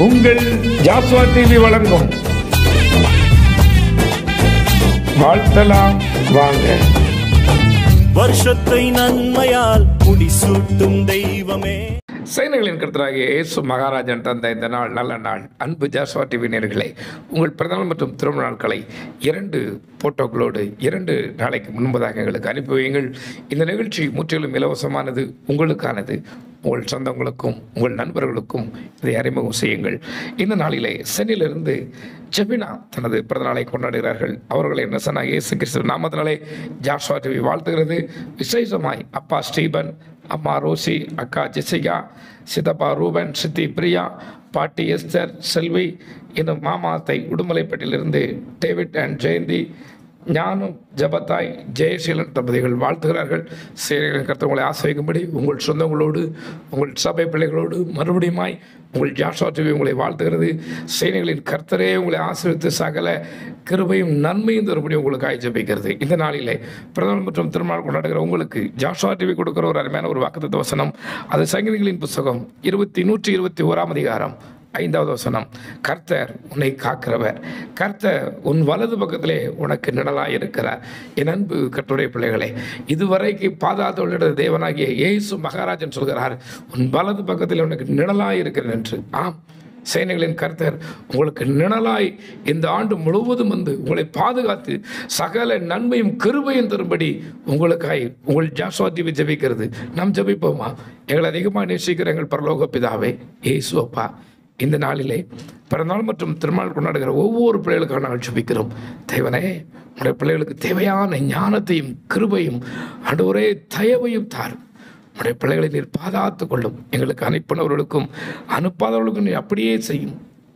உங்கள் ஜாஸ்வா டிவி வழங்கும் வாழ்த்தலாம் வாங்க வருஷத்தை நன்மையால் முடிசூட்டும் தெய்வமே சேனைகளின் கருத்தராகிய இயேசு மகாராஜன் தந்த இந்த நாள் நல்ல நாள் அன்பு ஜாஸ்வா டிவி நேயர்களே உங்கள் பிறந்தநாள் மற்றும் திருமண நாட்களை இரண்டு போட்டோக்களோடு இரண்டு நாளைக்கு முன்பதாக எங்களுக்கு அனுப்பி வையுங்கள் இந்த நிகழ்ச்சி முற்றிலும் இலவசமானது உங்களுக்கானது உங்கள் சொந்தங்களுக்கும் உங்கள் நண்பர்களுக்கும் இதை அறிமுகம் செய்யுங்கள் இந்த நாளிலே சென்னையிலிருந்து ஜெபினா தனது பிறந்தநாளை கொண்டாடுகிறார்கள் அவர்களை நசனா இயேசு கிறிஸ்து நாமத்தினாலே ஜாஸ்வா டிவி வாழ்த்துகிறது விசேஷமாய் அப்பா ஸ்டீபன் அம்மா ரோசி அக்கா ஜெசிகா சித்தப்பா ரூபன் சித்தி பிரியா பாட்டி எஸ்தர் செல்வி இன்னும் மாமாத்தை உடுமலைப்பேட்டிலிருந்து டேவிட் அண்ட் ஜெயந்தி ஞானம் ஜபத்தாய் ஜெயசீலன் தம்பதிகள் வாழ்த்துகிறார்கள் சேனைகளின் கருத்தவங்களை ஆசிரியக்கும்படி உங்கள் சொந்தங்களோடு உங்கள் சபை பிள்ளைகளோடு மறுபடியுமாய் உங்கள் ஜாஷா டிவி உங்களை வாழ்த்துகிறது சேனைகளின் கர்த்தரே உங்களை ஆசிரியத்து சகல கிருபையும் நன்மையும் தரும்படி உங்களுக்கு ஆய்ச்சபிக்கிறது இந்த நாளிலே பிரதமர் மற்றும் திருமணம் கொண்டாடுகிற உங்களுக்கு ஜாஷா டிவி கொடுக்கிற ஒரு அருமையான ஒரு வாக்குத்த வசனம் அது சங்கீதங்களின் புஸ்தகம் இருபத்தி நூற்றி இருபத்தி ஓராம் அதிகாரம் ஐந்தாவது வசனம் கர்த்தர் உன்னை காக்கிறவர் கர்த்தர் உன் வலது பக்கத்திலே உனக்கு நிழலாய் இருக்கிறார் என் அன்பு கட்டுரை பிள்ளைகளே இதுவரைக்கு பாதாளத்தோட தேவனாகிய இயேசு மகாராஜன் சொல்கிறார் உன் வலது பக்கத்தில் உனக்கு நிழலாய் இருக்கிறேன் என்று ஆம் சேனைகளின் கர்த்தர் உங்களுக்கு நிழலாய் இந்த ஆண்டு முழுவதும் வந்து உங்களை பாதுகாத்து சகல நன்மையும் கிருபையும் தரும்படி உங்களுக்காய் உங்கள் ஜாஸ்வா டிவி ஜெபிக்கிறது நாம் ஜெபிப்போமா எங்களை அதிகமாக நேசிக்கிற எங்கள் பரலோக பிதாவே ஏசு அப்பா இந்த நாளிலே பிறந்தநாள் மற்றும் திருநாள் கொண்டாடுகிற ஒவ்வொரு பிள்ளைகளுக்காக நாங்கள் ஜெபிக்கிறோம் தேவனே உடைய பிள்ளைகளுக்கு தேவையான ஞானத்தையும் கிருபையும் அண்டவரே தயவையும் தாரும் உடைய பிள்ளைகளை நீர் பாதுகாத்துக் கொள்ளும் எங்களுக்கு அனுப்பினவர்களுக்கும் அனுப்பாதவர்களுக்கும் நீர் அப்படியே செய்யும்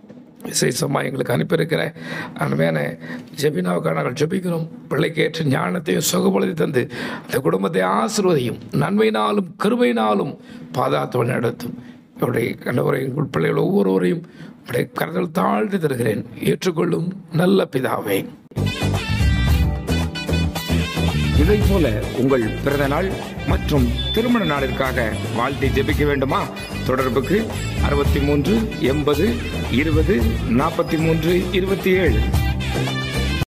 விசேஷமாக எங்களுக்கு அனுப்பியிருக்கிற அருமையான ஜெபினாவுக்காக நாங்கள் ஜெபிக்கிறோம் பிள்ளைக்கு ஏற்ற ஞானத்தையும் சுகபலத்தை தந்து அந்த குடும்பத்தை ஆசிர்வதையும் நன்மையினாலும் கருவையினாலும் பாதுகாத்து நடத்தும் அவருடைய கண்டவரை எங்கள் பிள்ளைகள் ஒவ்வொருவரையும் உடைய கரங்கள் தாழ்த்தி தருகிறேன் ஏற்றுக்கொள்ளும் நல்ல பிதாவே இதை போல உங்கள் பிறந்த நாள் மற்றும் திருமண நாளிற்காக வாழ்த்தி ஜெபிக்க வேண்டுமா தொடர்புக்கு அறுபத்தி மூன்று எண்பது இருபது நாற்பத்தி மூன்று இருபத்தி ஏழு